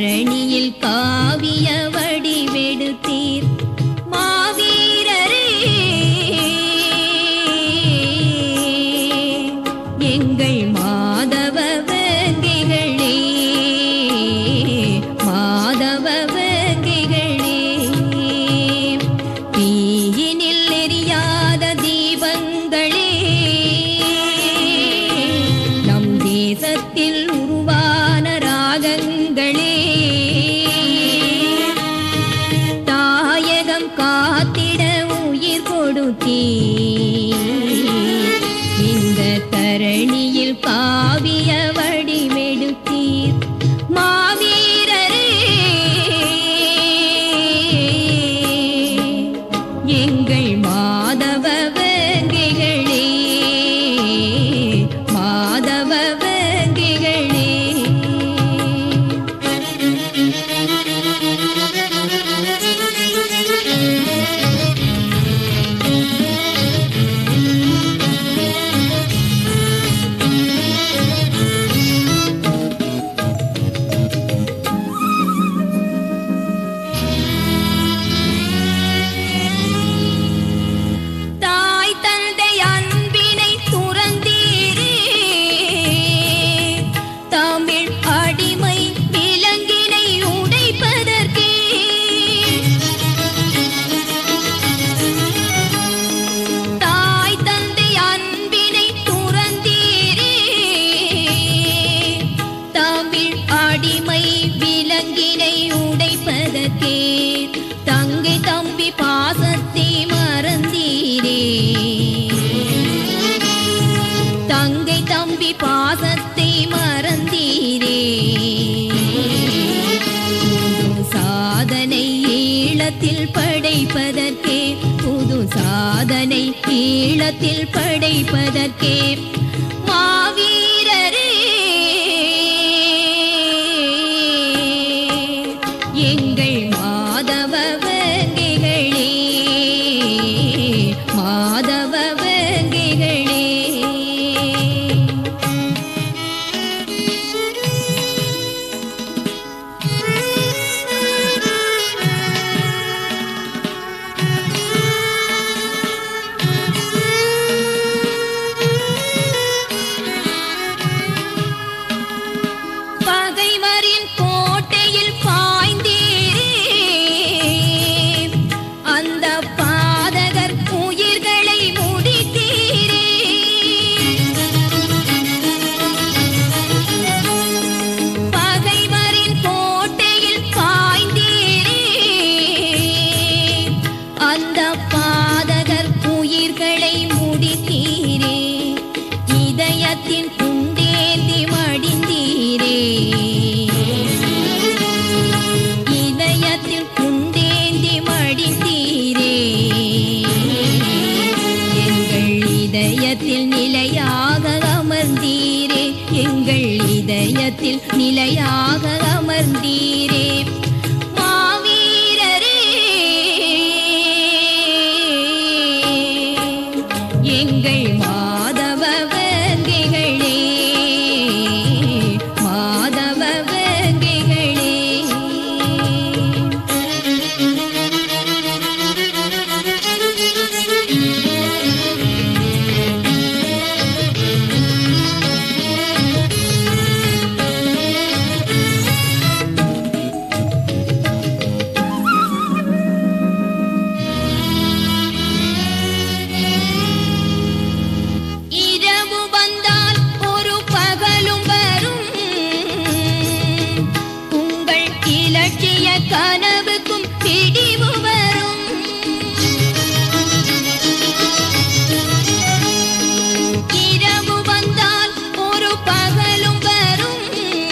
தரணியில் காவிய வடிவெடுத்தீர் மாவீரரே எங்கள் மாதவ வங்கிகளே மாதவ வங்கிகளே தீயினில் எரியாத தீபங்களே நம் தேசத்தில் உருவான ராகங்களே தாயகம் காத்திட உயிர் கொடுத்தீ இந்த தரணியில் காவிய வடிவெடுத்தீர் மாவீரரே எங்கள் மாதவ வங்கிகளே மாதவ வங்கிகளே தாய் தந்தை அன்பினை துறந்தீரே தமிழ் அடிமை விலங்கினை உடைப்பதற்கே தாய் தந்தை அன்பினை துறந்தீரே தமிழ் அடிமை விலங்கினை உடைப்பதற்கே தங்கை தம்பி பாசத்தை மறந்தீரே தங்கை தம்பி பாசத்தை மறந்தீரே புது சாதனை ஈழத்தில் படைப்பதற்கே புது சாதனை ஈழத்தில் படைப்பதற்கே மாவீரரே எங்கள் மாதவ வங்கிகளே மாதவ வங்கிகளே பகைவரின் கோட்டையில் பாய்ந்தீரே அந்த பாதகர் உயிர்களை முடித்தீரே பகைவரின் கோட்டையில் பாய்ந்தீரே அந்த பாதகர் உயிர்களை முடித்தீரே இதயத்தின் குண்டேந்தி மடிந்தீரே இதயத்தில் குண்டேந்தி மடிந்தீரே எங்கள் இதயத்தில் நிலையாக அமர்ந்தீரே எங்கள் இதயத்தில் நிலையாக அமர்ந்தீரே மாவீரரே எங்கள் மாதவ வங்கிகளே மாதவ வங்கிகளே இரவு வந்தால் ஒரு பகலும் வரும் உங்கள் இலட்சிய கனவுக்கும் பிடிவு வரும் இரவு வந்தால் ஒரு பகலும் வரும்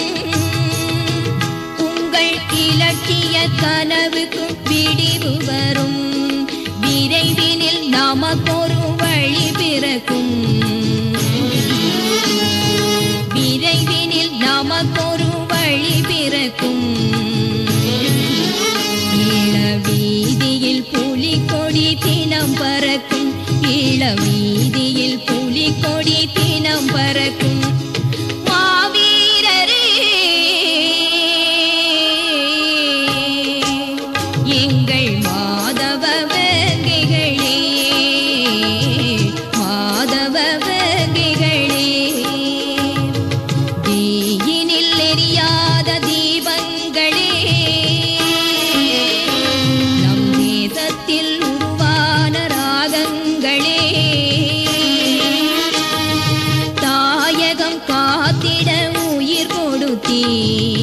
உங்கள் இலட்சிய கனவுக்கும் பிடிவு வரும் விரைவினில் நமக்கொரு வழி பிறக்கும் விரைவினில் நமக்கொரு வழி பிறக்கும் ஈழ வீதியில் புலிக்கொடி தினம் பறக்கும் ஈழ வீதியில் புலிக்கொடி தினம் பறக்கும் மாவீரரே நீ